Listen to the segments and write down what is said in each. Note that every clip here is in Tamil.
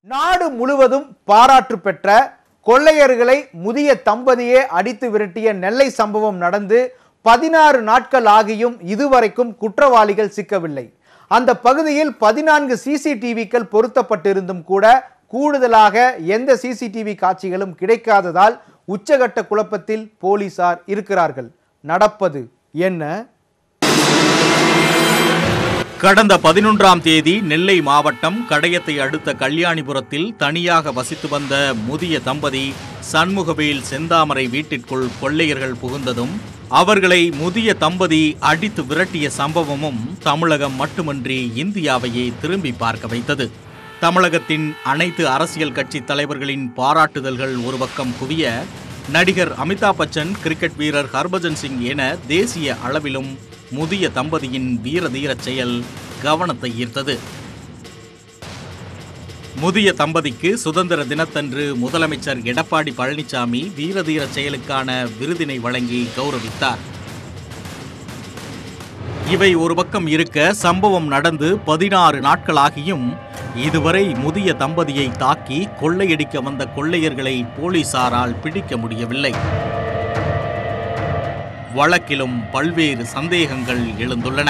நாடு முழுவதும் பாராட்டு பெற்ற கொள்ளையர்களை முதிய தம்பதியே அடித்து விரட்டிய நெல்லை சம்பவம் நடந்து பதினாறு நாட்கள் ஆகியும் இதுவரைக்கும் குற்றவாளிகள் சிக்கவில்லை அந்த பகுதியில் பதினான்கு சிசிடிவிக்கள் பொருத்தப்பட்டிருந்தும் கூட கூடுதலாக எந்த சிசிடிவி காட்சிகளும் கிடைக்காததால் உச்சகட்ட குழப்பத்தில் போலீசார் இருக்கிறார்கள் நடப்பது என்ன கடந்த பதினொன்றாம் தேதி நெல்லை மாவட்டம் கடையத்தை அடுத்த கல்யாணிபுரத்தில் தனியாக வசித்து வந்த முதிய தம்பதி சண்முகவேல் செந்தாமரை வீட்டிற்குள் கொள்ளையர்கள் புகுந்ததும் அவர்களை முதிய தம்பதி அடித்து விரட்டிய சம்பவமும் தமிழகம் மட்டுமன்றி இந்தியாவையே திரும்பி பார்க்க வைத்தது தமிழகத்தின் அனைத்து அரசியல் கட்சி தலைவர்களின் பாராட்டுதல்கள் ஒரு பக்கம் குவிய நடிகர் அமிதாப் பச்சன் கிரிக்கெட் வீரர் ஹர்பஜன் சிங் என தேசிய அளவிலும் முதிய தம்பதியின் வீர தீரச் செயல் கவனத்தை ஈர்த்தது முதிய தம்பதிக்கு சுதந்திர தினத்தன்று முதலமைச்சர் எடப்பாடி பழனிசாமி வீரதீர செயலுக்கான விருதினை வழங்கி கௌரவித்தார் இவை ஒரு பக்கம் இருக்க சம்பவம் நடந்து பதினாறு நாட்களாகியும் இதுவரை முதிய தம்பதியை தாக்கி கொள்ளையடிக்க வந்த கொள்ளையர்களை போலீசாரால் பிடிக்க முடியவில்லை வழக்கிலும் பல்வேறு சந்தேகங்கள் எழுந்துள்ளன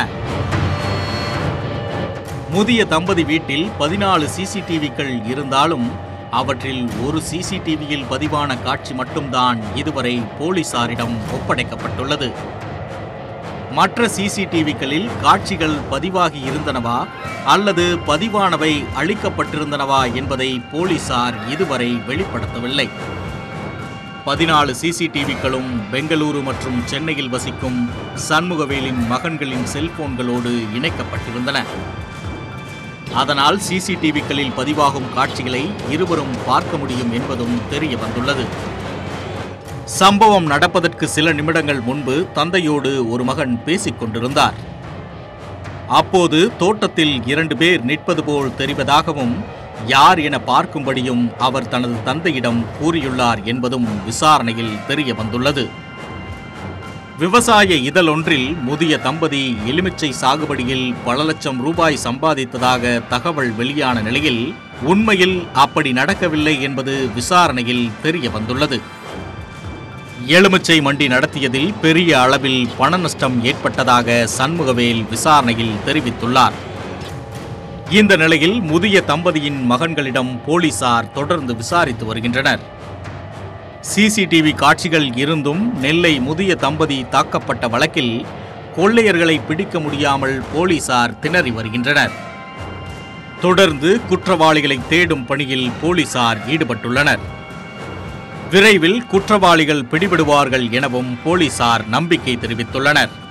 முதிய தம்பதி வீட்டில் பதினாலு சிசிடிவிக்கள் இருந்தாலும் அவற்றில் ஒரு சிசிடிவியில் பதிவான காட்சி மட்டும்தான் இதுவரை போலீசாரிடம் ஒப்படைக்கப்பட்டுள்ளது மற்ற சிசிடிவிக்களில் காட்சிகள் பதிவாகி இருந்தனவா அல்லது பதிவானவை அளிக்கப்பட்டிருந்தனவா என்பதை போலீசார் இதுவரை வெளிப்படுத்தவில்லை பதினாலு சிசிடிவிக்களும் பெங்களூரு மற்றும் சென்னையில் வசிக்கும் சண்முகவேலின் மகன்களின் செல்போன்களோடு இணைக்கப்பட்டிருந்தன அதனால் சிசிடிவிக்களில் பதிவாகும் காட்சிகளை இருவரும் பார்க்க முடியும் என்பதும் தெரிய வந்துள்ளது சம்பவம் நடப்பதற்கு சில நிமிடங்கள் முன்பு தந்தையோடு ஒரு மகன் பேசிக் கொண்டிருந்தார் அப்போது தோட்டத்தில் இரண்டு பேர் நிற்பது போல் தெரிவதாகவும் யார் என பார்க்கும்படியும் அவர் தனது தந்தையிடம் கூறியுள்ளார் என்பதும் விசாரணையில் தெரிய வந்துள்ளது விவசாய இதழொன்றில் முதிய தம்பதி எலுமிச்சை சாகுபடியில் பல லட்சம் ரூபாய் சம்பாதித்ததாக தகவல் வெளியான நிலையில் உண்மையில் அப்படி நடக்கவில்லை என்பது விசாரணையில் தெரிய வந்துள்ளது எலுமிச்சை மண்டி நடத்தியதில் பெரிய அளவில் பண நஷ்டம் ஏற்பட்டதாக சண்முகவேல் விசாரணையில் தெரிவித்துள்ளார் இந்த நிலையில் முதிய தம்பதியின் மகன்களிடம் போலீசார் தொடர்ந்து விசாரித்து வருகின்றனர் சிசிடிவி காட்சிகள் இருந்தும் நெல்லை முதிய தம்பதி தாக்கப்பட்ட வழக்கில் கொள்ளையர்களை பிடிக்க முடியாமல் போலீசார் திணறி வருகின்றனர் தொடர்ந்து குற்றவாளிகளை தேடும் பணியில் போலீசார் ஈடுபட்டுள்ளனர் விரைவில் குற்றவாளிகள் பிடிபடுவார்கள் எனவும் போலீசார் நம்பிக்கை தெரிவித்துள்ளனர்